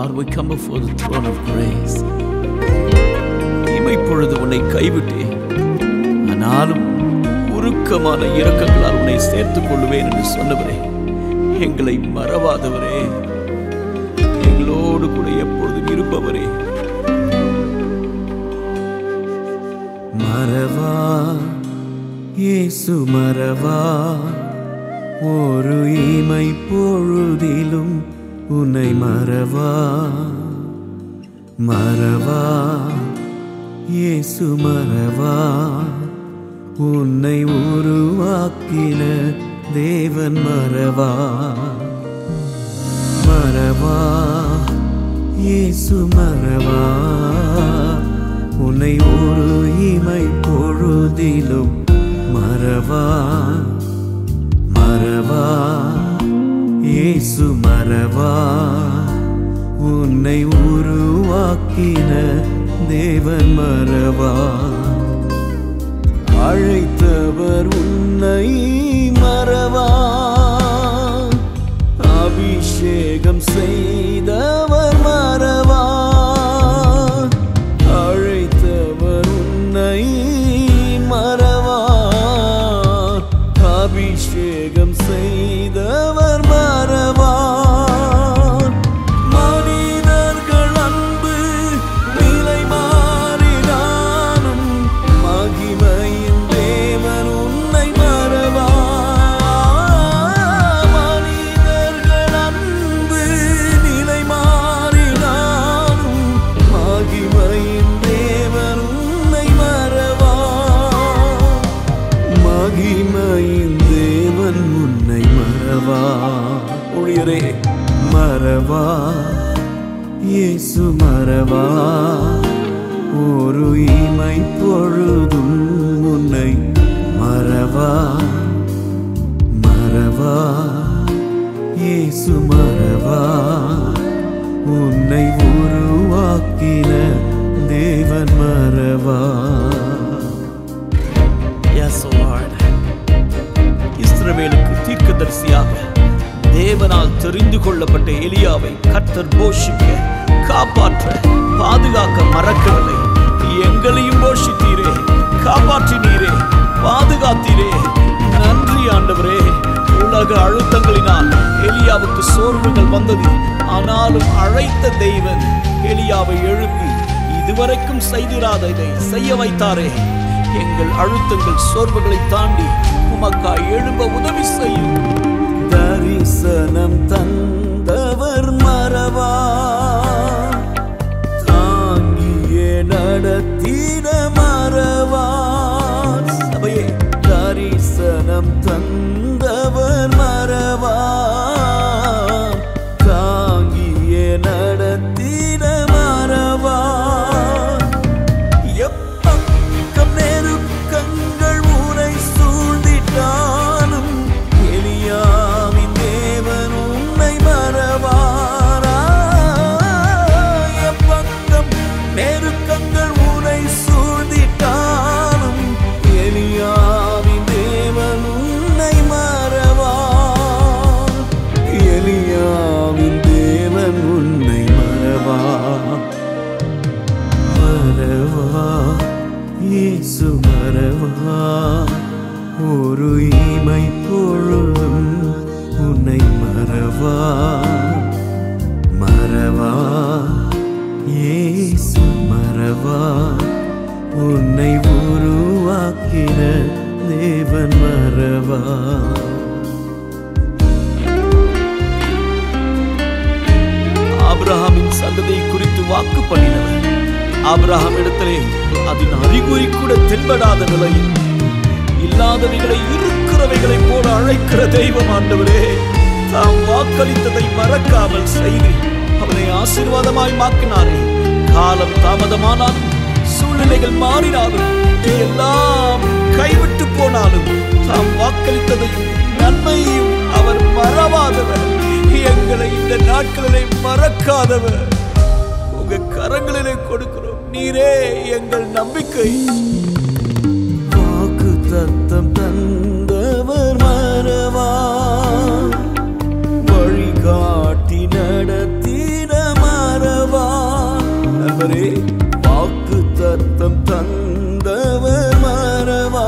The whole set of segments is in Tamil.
Lord, we come before the throne of grace. இமைப்பொழுது உன்னை கைவிட்டேன் ஆனாலும் உருக்கமான இரக்கங்களால் உன்னை சேர்த்துக் கொள்வேன் என்று சொன்னவரே எங்களை மறவாதவரே எங்களோடு கூட எப்பொழுதும் இருப்பவரே மறவா இயேசு மறவா ஒரு இமை பொழுதிலும் உன்னை மறவா மறவா இயேசு மறவா உன்னை உருவாக்கின தேவன் மறவா மறவா இயேசு மறவா உன்னை ஒரு இமை பொழுதிலும் மறவா மறவா இயேசு மறவா உன்னை உருவாக்கின தேவன் மறவா அழைத்தவர் உன்னை மறவா அபிஷேகம் செய்தவர் மறவா அழைத்தவர் உன்னை மறவா அபிஷேகம் செய்தவர் மறவா மனிதர்கள் அன்பு நிலை மாறினாலும் மகிமையின் தேவன் உன்னை மறவா மனிதர்கள் அன்பு நிலை மாறினாலும் மகிமையின் தேவன் உன்னை மறவா மகிமையின் தேவன் உன்னை மறவா ஊழியரே மறவா இயேசு மறவா ஒரு இமை பொழுதும் உன்னை மறவா மறவா இயேசு மறவா உன்னை உருவாக்கின தேவன் மறவா Yes, Lord. இஸ்ரவேலுக்கு தீர்க்கதரிசியாக தேவனால் தெரிந்து கொள்ளப்பட்ட எலியாவை கர்த்தர் போஷிக்க காப்பாற்ற பாதுகாக்க மறக்கவில்லை எங்களையும் போஷித்தீரே காப்பாற்றினீரே பாதுகாத்தீரே நன்றி ஆண்டவரே உலக அழுத்தங்களினால் எலியாவுக்கு சோர்வுகள் வந்தது ஆனாலும் அழைத்த தெய்வன் எலியாவை எழுப்பி இதுவரைக்கும் செய்திராததை செய்ய வைத்தாரே எங்கள் அழுத்தங்கள் சோர்வுகளை தாண்டி உமக்காய் எழும்ப உதவி செய்யும் தரிசனம் தந்தவர் மறவா தாங்கியே நடத்திட மறவா சபையே தரிசனம் தந்தவர் மறவா தாங்கியே நடத்திட மறவா எப்பக்கம் நெருக்கங்கள் உரை சூழ்ந்திட்டாலும் எலியாவின் தேவன் உன்னை மறவாரா எப்பக்கம் நெருக்கங்கள் உரை சூழ்ந்திட்டாலும் எலியாவின் தேவன் உன்னை மறவார் எலியாவின் தேவன் உன்னை மறவார் மறவா இயேசு மறவா ஒரு இமை பொழுதும் உன்னை மறவா மறவா இயேசு மறவா உன்னை உருவாக்கின தேவன் மறவா ஆபிரகாமின் சந்ததியை குறித்து வாக்கு பண்ணினவர் ஆபிரகாம் இடத்திலே அதன் அறிகுறி கூட தென்படாத நிலையில் இல்லாதவைகளை இருக்கிறவைகளை போல அழைக்கிற தெய்வம் ஆண்டவரே தாம் வாக்களித்ததை மறக்காமல் செய்து அவனை ஆசீர்வாதமாய் மாற்றினாரே காலம் தாமதமானாலும் சூழ்நிலைகள் மாறினாலும் எல்லாம் கைவிட்டு போனாலும் தாம் வாக்களித்ததையும் நன்மையையும் அவர் மறவாதவர் எங்களை இந்த நாட்களிலே மறக்காதவர் உங்க கரங்களிலே கொடுக்கிறோம் நீரே எங்கள் நம்பிக்கை வாக்கு தத்தம் தந்தவர் மறவா வழிகாட்டி நடத்திட மறவா வாக்கு தத்தம் தந்தவர் மறவா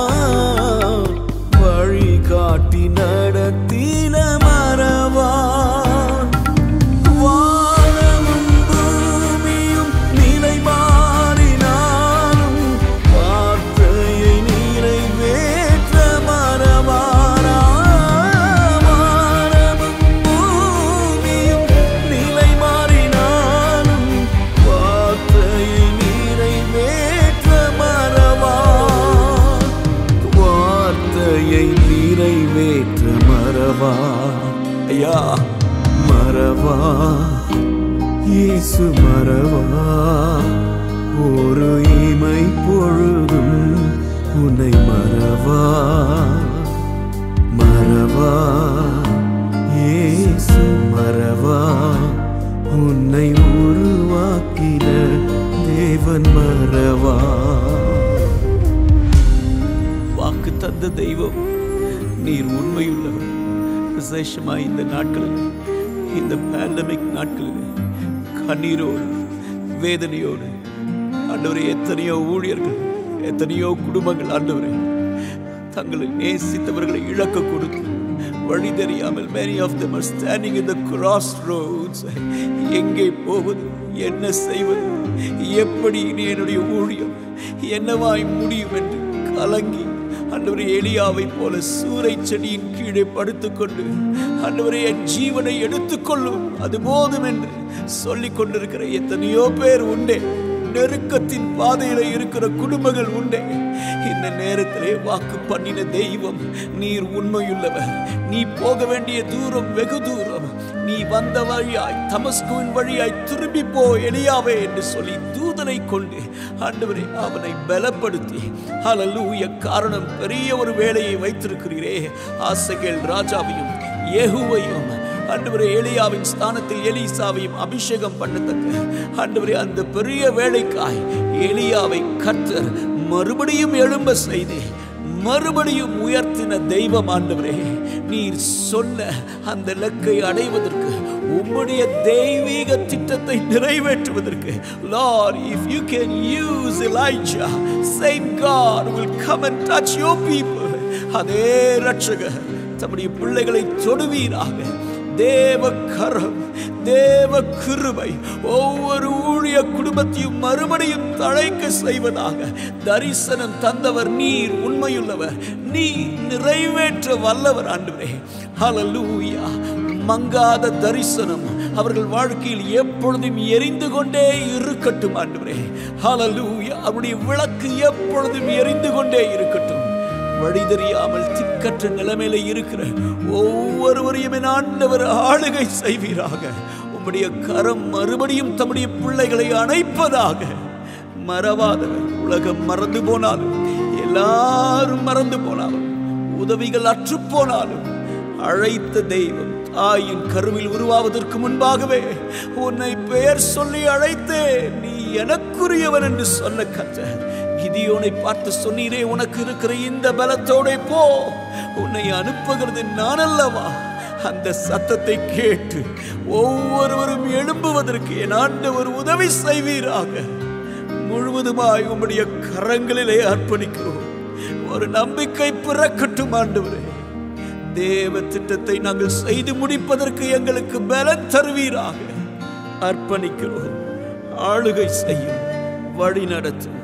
வழி காட்டி நடத்தின மறவா வானமும் பூமியும் நிலை மாறினாலும் வார்த்தையை நிறைவேற்ற மறவாரா வானமும் பூமியும் நிலை மாறினாலும் வார்த்தையை நிறைவேற்ற மறவா வார்த்தையை நிறைவேற்ற மறவா ஐயா மறவா இயேசு மறவா ஒரு இமை பொழுதும் உன்னை மறவா மறவா இயேசு மறவா உன்னை உருவாக்கின தேவன் மறவா வாக்கு தந்த தெய்வம் நீர் உண்மையுள்ளவர் விசேஷமாய் இந்த நாட்களில் இந்த பேண்டமிக் நாட்களில் கண்ணீரோடு வேதனையோடு ஆண்டவரே எத்தனையோ ஊழியர்கள் எத்தனையோ குடும்பங்கள் ஆண்டவரே தங்களை நேசித்தவர்களை இழக்க கொடுத்து வழி தெரியாமல் many of them are standing in the crossroads எங்கே போவது என்ன செய்வது எப்படி இனி என்னுடைய ஊழியம் என்னவாய் முடியும் என்று கலங்கி அன்றுவரே எலியாவை போல சூறை செடியின் கீழே படுத்துக்கொண்டு அன்றுவரே என் ஜீவனை எடுத்துக்கொள்ளும் அது போதும் என்று சொல்லிக் கொண்டிருக்கிற எத்தனையோ பேர் உண்டே நெருக்கத்தின் பாதையில இருக்கிற குடும்பங்கள் உண்டே இந்த நேரத்திலே வாக்கு பண்ணின தெய்வம் நீர் உண்மையுள்ளவர் நீ போக வேண்டிய தூரம் வெகு தூரம் நீ வந்த வழியாய் தமஸ்குவின் வழியாய் திரும்பி போ எலியாவே என்று சொல்லி தூதனை கொண்டு ஆண்டவரே அவனை பலப்படுத்தி ஹalleluya காரணம் பெரிய ஒரு வேலையை வைத்திருக்கிறீரே ஆசகேல் ராஜாவையும் யெகூவையும் ஆண்டவரே எலியாவின் ஸ்தானத்தில் எலிசாவையும் அபிஷேகம் பண்ணத்தக்க ஆண்டவரே அந்த பெரிய வேலைக்காய் எலியாவை கர்த்தர் மறுபடியும் எழும்ப செய்து மறுபடியும் உயர்த்தின தெய்வம் ஆண்டவரே நீர் சொன்ன அந்த இலக்கை அடைவதற்கு உம்முடைய தெய்வீக திட்டத்தை நிறைவேற்றுவதற்கு Lord if you can use Elijah same God will come and touch your people அதே ரட்சகர் தம்முடைய பிள்ளைகளை தொடுவீராக தேவ கரம் தேவ கிருபை ஒவ்வொரு ஊழிய குடும்பத்தையும் மறுபடியும் தழைக்க செய்வதாக தரிசனம் தந்தவர் நீர் உண்மையுள்ளவர் நீ நிறைவேற்ற வல்லவர் ஆண்டவரே ஹalleluya மங்காத தரிசனம் அவர்கள் வாழ்க்கையில் எப்பொழுதும் எரிந்து கொண்டே இருக்கட்டும் ஆண்டவரே ஹalleluya அவருடைய விளக்கு எப்பொழுதும் எரிந்து கொண்டே இருக்கட்டும் வழி தெரியாமல் திக்கற்ற நிலைமையில இருக்கிற ஒவ்வொருவரையும் என் ஆண்டவர் ஆளுகை செய்வீராக உம்முடைய கரம் மறுபடியும் தம்முடைய பிள்ளைகளை அணைப்பதாக மறவாதவர் உலகம் மறந்து போனாலும் எல்லாரும் மறந்து போனாலும் உதவிகள் அற்று போனாலும் அழைத்த தெய்வம் தாயின் கருவில் உருவாவதற்கு முன்பாகவே உன்னை பெயர் சொல்லி அழைத்தேன் நீ எனக்குரியவன் என்று சொன்ன கர்த்தர் கிதியோனை பார்த்து சொன்னீரே உனக்கு இருக்கிற இந்த பலத்தோட போ உன்னை அனுப்புகிறது நான் அல்லவா அந்த சத்தத்தை கேட்டு ஒவ்வொருவரும் எழும்புவதற்கு என் ஆண்டவர் உதவி செய்வீராக முழுவதுமாய் உம்முடைய கரங்களிலே அர்ப்பணிக்கிறோம் ஒரு நம்பிக்கை பிறக்கட்டும் ஆண்டவரே தேவ திட்டத்தை நாங்கள் செய்து முடிப்பதற்கு எங்களுக்கு பலன் தருவீராக அர்ப்பணிக்கிறோம் ஆளுகை செய்யும் வழி நடத்தும்